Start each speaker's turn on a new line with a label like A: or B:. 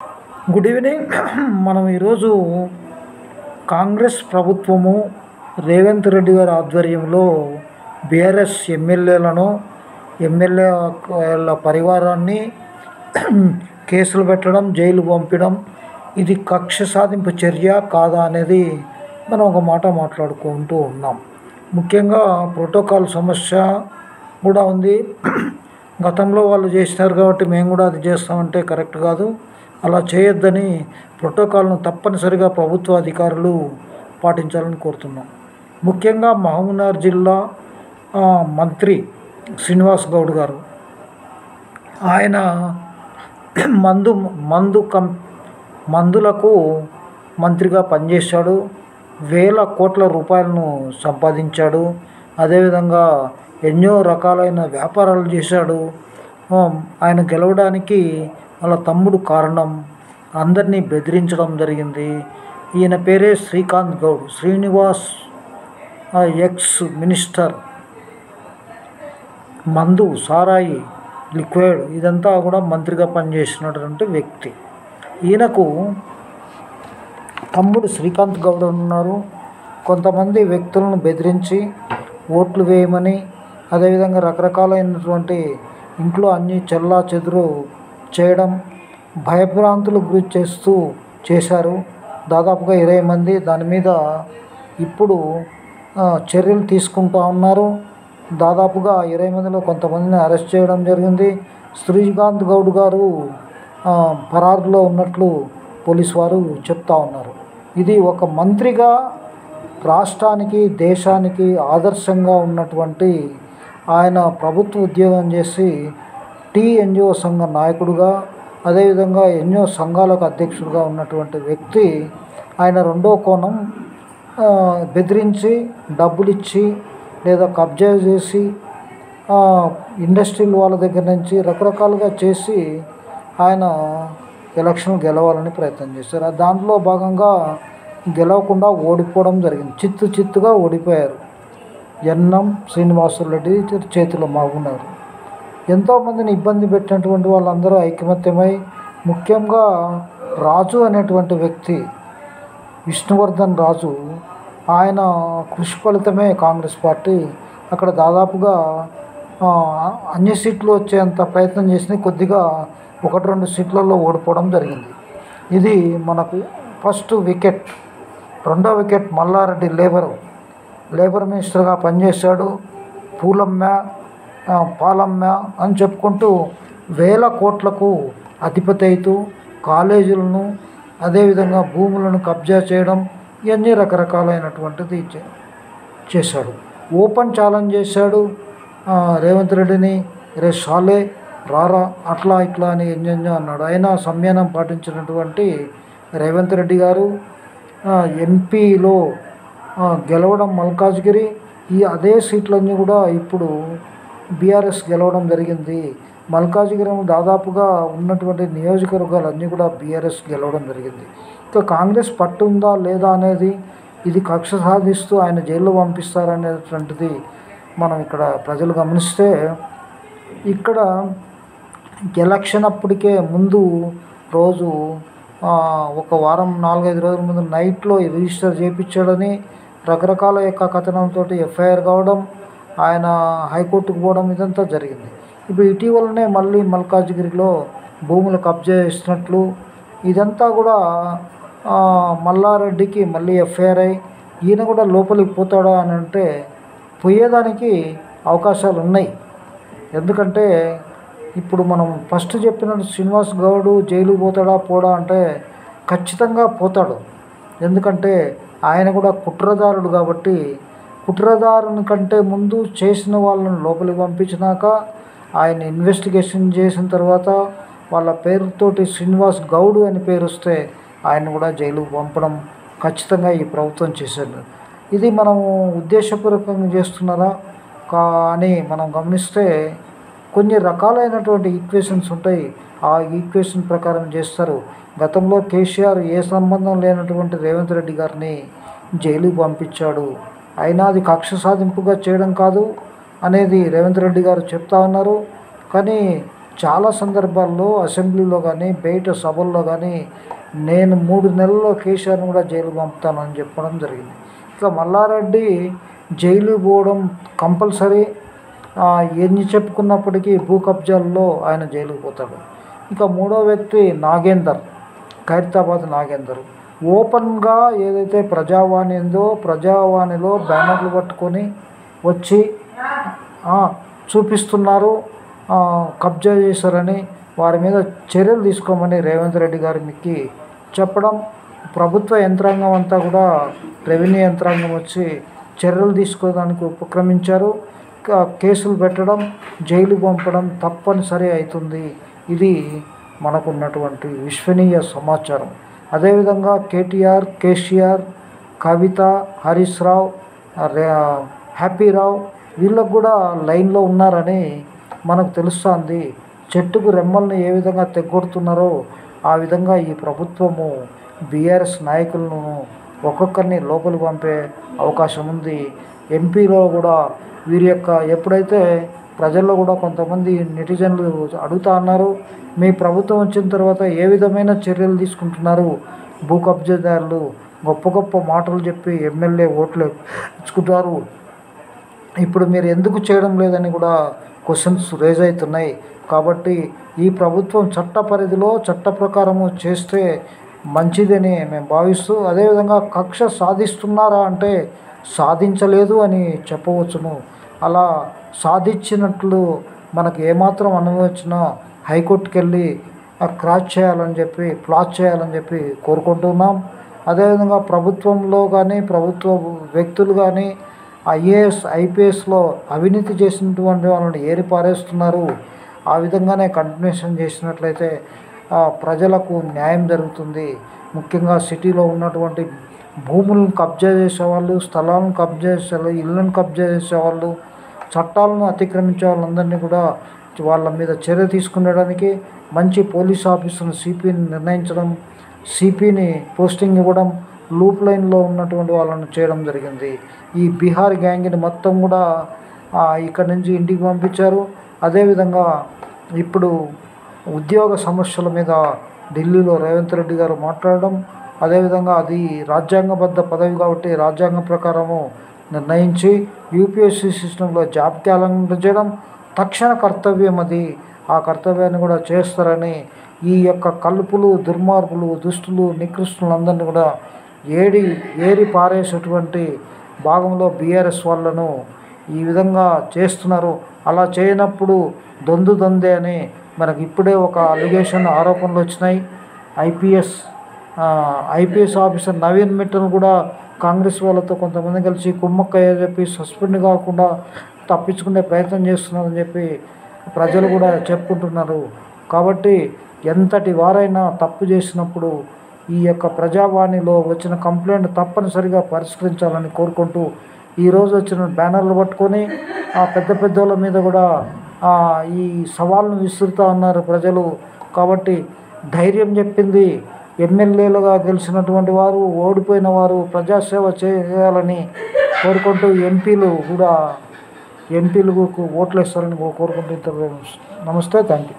A: good evening మనం ఈరోజు కాంగ్రెస్ ప్రభుత్వము రేవంత్ రెడ్డి గారి ఆధ్వర్యంలో బీఆర్ఎస్ ఎమ్మెల్యేలను ఎమ్మెల్యేల పరివారాన్ని కేసులు పెట్టడం జైలు పంపడం ఇది కక్ష సాధింపు చర్య కాదా అనేది మనం ఒక మాట మాట్లాడుకుంటూ ఉన్నాం ముఖ్యంగా ప్రోటోకాల్ సమస్య కూడా ఉంది గతంలో వాళ్ళు చేసినారు కాబట్టి మేము కూడా అది చేస్తామంటే కరెక్ట్ కాదు అలా చేయొద్దని ప్రోటోకాల్ను తప్పనిసరిగా ప్రభుత్వ అధికారులు పాటించాలని కోరుతున్నాం ముఖ్యంగా మహబూబ్నగర్ జిల్లా ఆ, మంత్రి శ్రీనివాస్ గౌడ్ గారు ఆయన మందు మందు కం మందులకు మంత్రిగా పనిచేశాడు వేల కోట్ల రూపాయలను సంపాదించాడు అదేవిధంగా ఎన్నో రకాలైన వ్యాపారాలు చేశాడు ఆ, ఆయన గెలవడానికి వాళ్ళ తమ్ముడు కారణం అందరినీ బెదిరించడం జరిగింది ఈయన పేరే శ్రీకాంత్ గౌడ్ శ్రీనివాస్ ఆ, ఎక్స్ మినిస్టర్ మందు సారాయి లిక్విడ్ ఇదంతా కూడా మంత్రిగా పనిచేసినటువంటి వ్యక్తి ఈయనకు తమ్ముడు శ్రీకాంత్ గౌడ్ ఉన్నారు కొంతమంది వ్యక్తులను బెదిరించి ఓట్లు వేయమని అదేవిధంగా రకరకాలైనటువంటి ఇంట్లో అన్ని చెల్లా చెదురు చేయడం భయభ్రాంతులు గురి చేస్తూ చేశారు దాదాపుగా ఇరవై మంది దాని మీద ఇప్పుడు ఆ, చర్యలు తీసుకుంటా ఉన్నారు దాదాపుగా ఇరవై మందిలో కొంతమందిని అరెస్ట్ చేయడం జరిగింది శ్రీకాంత్ గౌడ్ గారు ఆ, పరారులో ఉన్నట్లు పోలీసు వారు చెప్తా ఉన్నారు ఇది ఒక మంత్రిగా రాష్ట్రానికి దేశానికి ఆదర్శంగా ఉన్నటువంటి ఆయన ప్రభుత్వ ఉద్యోగం చేసి టీ ఎన్జిఓ సంఘ నాయకుడుగా అదేవిధంగా ఎన్నో సంఘాలకు అధ్యక్షుడిగా ఉన్నటువంటి వ్యక్తి ఆయన రెండో కోణం ఆ, బెదిరించి డబ్బులు ఇచ్చి లేదా కబ్జా చేసి ఆ, ఇండస్ట్రీల వాళ్ళ దగ్గర నుంచి రకరకాలుగా చేసి ఆయన ఎలక్షన్ గెలవాలని ప్రయత్నం చేశారు ఆ దాంట్లో భాగంగా గెలవకుండా ఓడిపోవడం జరిగింది చిత్తు చిత్తుగా ఓడిపోయారు ఎన్నం శ్రీనివాసులరెడ్డి చేతిలో మాగున్నారు ఎంతోమందిని ఇబ్బంది పెట్టినటువంటి వాళ్ళందరూ ఐకమత్యమై ముఖ్యంగా రాజు అనేటువంటి వ్యక్తి విష్ణువర్ధన్ రాజు ఆయన కృషి ఫలితమే కాంగ్రెస్ పార్టీ అక్కడ దాదాపుగా ఆ, అన్ని సీట్లు వచ్చేంత ప్రయత్నం చేసింది కొద్దిగా ఒకటి రెండు సీట్లలో ఓడిపోవడం జరిగింది ఇది మనకు ఫస్ట్ వికెట్ రెండో వికెట్ మల్లారెడ్డి లేబరు లేబర్ మినిస్టర్గా పనిచేశాడు పూలమ్మ ఆ, పాలమ్మ అని చెప్పుకుంటూ వేల కోట్లకు అధిపతి అవుతూ కాలేజీలను అదేవిధంగా భూములను కబ్జా చేయడం ఇవన్నీ రకరకాలైనటువంటిది చే- చేశాడు ఓపెన్ ఛాలెంజ్ చేశాడు ఆ, రేవంత్ రెడ్డిని రే షాలే రారా అట్లా ఇట్లా అని ఎంజెంజో అన్నాడు అయినా సంయమనం పాటించినటువంటి రేవంత్ రెడ్డి గారు ఆ, ఎంపీలో ఆ, గెలవడం మల్కాజ్గిరి ఈ అదే సీట్లన్నీ కూడా ఇప్పుడు బీఆర్ఎస్ గెలవడం జరిగింది మల్కాజ్గిరి దాదాపుగా ఉన్నటువంటి నియోజకవర్గాలన్నీ కూడా బీఆర్ఎస్ గెలవడం జరిగింది ఇంకా కాంగ్రెస్ పట్టు ఉందా లేదా అనేది ఇది కక్ష సాధిస్తూ ఆయన జైల్లో పంపిస్తారనేటువంటిది మనం ఇక్కడ ప్రజలు గమనిస్తే ఇక్కడ ఎలక్షన్ అప్పటికే ముందు రోజు ఆ, ఒక వారం నాలుగైదు రోజుల ముందు నైట్లో రిజిస్టర్ చేయించాడని రకరకాల యొక్క కథనంతో ఎఫ్ఐఆర్ కావడం ఆయన హైకోర్టుకు పోవడం ఇదంతా జరిగింది ఇప్పుడు ఇటీవలనే మళ్ళీ మల్కాజ్గిరిలో భూములు కబ్జా చేసినట్లు ఇదంతా కూడా ఆ, మల్లారెడ్డికి మళ్ళీ ఎఫ్ఐఆర్ అయి ఈయన కూడా లోపలికి పోతాడా అని అంటే పోయేదానికి అవకాశాలు ఉన్నాయి ఎందుకంటే ఇప్పుడు మనం ఫస్ట్ చెప్పినట్టు శ్రీనివాస్ గౌడ్ జైలుకు పోతాడా పోడా అంటే ఖచ్చితంగా పోతాడు ఎందుకంటే ఆయన కూడా కుట్రదారుడు కాబట్టి కుట్రదారుని కంటే ముందు చేసిన వాళ్ళని లోపలికి పంపించినాక ఆయన ఇన్వెస్టిగేషన్ చేసిన తర్వాత వాళ్ళ పేరుతోటి శ్రీనివాస్ గౌడ్ అని పేరు వస్తే ఆయన కూడా జైలుకు పంపడం ఖచ్చితంగా ఈ ప్రభుత్వం చేశారు ఇది మనము ఉద్దేశపూర్వకంగా చేస్తున్నారా కానీ మనం గమనిస్తే కొన్ని రకాలైనటువంటి ఈక్వేషన్స్ ఉంటాయి ఆ ఈక్వేషన్ ప్రకారం చేస్తారు గతంలో కేసీఆర్ ఏ సంబంధం లేనటువంటి రేవంత్ రెడ్డి గారిని జైలుకి పంపించాడు అయినా అది కక్ష సాధింపుగా చేయడం కాదు అనేది రేవంత్ రెడ్డి గారు చెప్తా ఉన్నారు కానీ చాలా సందర్భాల్లో అసెంబ్లీలో కానీ బయట సభల్లో కానీ నేను మూడు నెలల్లో కేసీఆర్ని కూడా జైలు పంపుతానని చెప్పడం జరిగింది ఇక మల్లారెడ్డి జైలు పోవడం కంపల్సరీ ఆ, ఎన్ని చెప్పుకున్నప్పటికీ భూ కబ్జాల్లో ఆయన జైలుకు పోతాడు ఇక మూడో వ్యక్తి నాగేందర్ ఖైరతాబాద్ నాగేందర్ ఓపెన్గా ఏదైతే ప్రజావాణి ఉందో ప్రజావాణిలో బ్యానర్లు పట్టుకొని వచ్చి ఆ, చూపిస్తున్నారు ఆ, కబ్జా చేశారని వారి మీద చర్యలు తీసుకోమని రేవంత్ రెడ్డి గారు మీకు చెప్పడం ప్రభుత్వ యంత్రాంగం అంతా కూడా రెవెన్యూ యంత్రాంగం వచ్చి చర్యలు తీసుకోవడానికి ఉపక్రమించారు క- కేసులు పెట్టడం జైలు పంపడం తప్పనిసరి అవుతుంది ఇది మనకున్నటువంటి విశ్వనీయ సమాచారం అదేవిధంగా కేటీఆర్ కేసీఆర్ కవిత హరీష్ రావు రే- హ్యాపీరావు వీళ్ళకు కూడా లైన్లో ఉన్నారని మనకు తెలుస్తుంది చెట్టుకు రెమ్మల్ని ఏ విధంగా తెగొడుతున్నారో ఆ విధంగా ఈ ప్రభుత్వము బీఆర్ఎస్ నాయకులను ఒక్కొక్కరిని లోపలికి పంపే అవకాశం ఉంది ఎంపీలో కూడా వీరి యొక్క ఎప్పుడైతే ప్రజల్లో కూడా కొంతమంది నెటిజన్లు అడుగుతా ఉన్నారు మీ ప్రభుత్వం వచ్చిన తర్వాత ఏ విధమైన చర్యలు తీసుకుంటున్నారు భూ కబ్జాదారులు గొప్ప గొప్ప మాటలు చెప్పి ఎమ్మెల్యే ఓట్లు ఇచ్చుకుంటారు ఇప్పుడు మీరు ఎందుకు చేయడం లేదని కూడా క్వశ్చన్స్ రేజ్ అవుతున్నాయి కాబట్టి ఈ ప్రభుత్వం చట్ట పరిధిలో చట్ట ప్రకారము చేస్తే మంచిదని మేము భావిస్తూ అదేవిధంగా కక్ష సాధిస్తున్నారా అంటే సాధించలేదు అని చెప్పవచ్చును అలా సాధించినట్లు మనకు ఏమాత్రం అనుభవించినా హైకోర్టుకి వెళ్ళి ఆ క్రాచ్ చేయాలని చెప్పి ప్లాట్ చేయాలని చెప్పి కోరుకుంటున్నాం అదేవిధంగా ప్రభుత్వంలో కానీ ప్రభుత్వ వ్యక్తులు కానీ ఐఏఎస్ ఐపీఎస్లో అవినీతి చేసినటువంటి వాళ్ళని ఏరి పారేస్తున్నారు ఆ విధంగానే కంటిన్యూషన్ చేసినట్లయితే ఆ, ప్రజలకు న్యాయం జరుగుతుంది ముఖ్యంగా సిటీలో ఉన్నటువంటి భూములను కబ్జా చేసేవాళ్ళు స్థలాలను కబ్జా చేసే ఇళ్ళను కబ్జా చేసేవాళ్ళు చట్టాలను అతిక్రమించే వాళ్ళందరినీ కూడా వాళ్ళ మీద చర్య తీసుకునేడానికి మంచి పోలీస్ ఆఫీసర్ని సిపిని నిర్ణయించడం సిపిని పోస్టింగ్ ఇవ్వడం లూప్ లైన్లో ఉన్నటువంటి వాళ్ళని చేయడం జరిగింది ఈ బీహార్ గ్యాంగ్ని మొత్తం కూడా ఆ, ఇక్కడి నుంచి ఇంటికి పంపించారు అదేవిధంగా ఇప్పుడు ఉద్యోగ సమస్యల మీద ఢిల్లీలో రేవంత్ రెడ్డి గారు మాట్లాడడం అదేవిధంగా అది రాజ్యాంగబద్ధ పదవి కాబట్టి రాజ్యాంగం ప్రకారము నిర్ణయించి యూపీఎస్సీ సిస్టంలో జాబ్ క్యాలెండర్ చేయడం తక్షణ కర్తవ్యం అది ఆ కర్తవ్యాన్ని కూడా చేస్తారని ఈ యొక్క కలుపులు దుర్మార్గులు దుష్టులు నికృష్టులందరినీ కూడా ఏడి ఏరి పారేసేటువంటి భాగంలో బీఆర్ఎస్ వాళ్ళను ఈ విధంగా చేస్తున్నారు అలా చేయనప్పుడు దొందు దొందే అని మనకి ఇప్పుడే ఒక అలిగేషన్ ఆరోపణలు వచ్చినాయి IPS IPS officer Naveen Mittal కూడా కాంగ్రెస్ వాళ్ళతో కొంతమంది కలిసి కుమ్మక్కయ్య చెప్పి సస్పెండ్ కాకుండా తప్పించుకునే ప్రయత్నం చేస్తున్నారని చెప్పి ప్రజలు కూడా చెప్పుకుంటున్నారు కాబట్టి ఎంతటి వారైనా తప్పు చేసినప్పుడు ఈ యొక్క ప్రజావాణిలో వచ్చిన కంప్లైంట్ తప్పనిసరిగా పరిష్కరించాలని కోరుకుంటూ ఈరోజు వచ్చిన బ్యానర్లు పట్టుకొని ఆ పెద్ద పెద్దోళ్ళ మీద కూడా ఆ, ఈ సవాళ్ళను విసురుతూ ఉన్నారు ప్రజలు కాబట్టి ధైర్యం చెప్పింది ఎమ్మెల్యేలుగా గెలిచినటువంటి వారు ఓడిపోయిన వారు ప్రజాసేవ చేయాలని కోరుకుంటూ ఎంపీలు కూడా ఎంపీలకు ఓట్లు వేస్తారని కోరుకుంటూ నమస్తే థ్యాంక్ యూ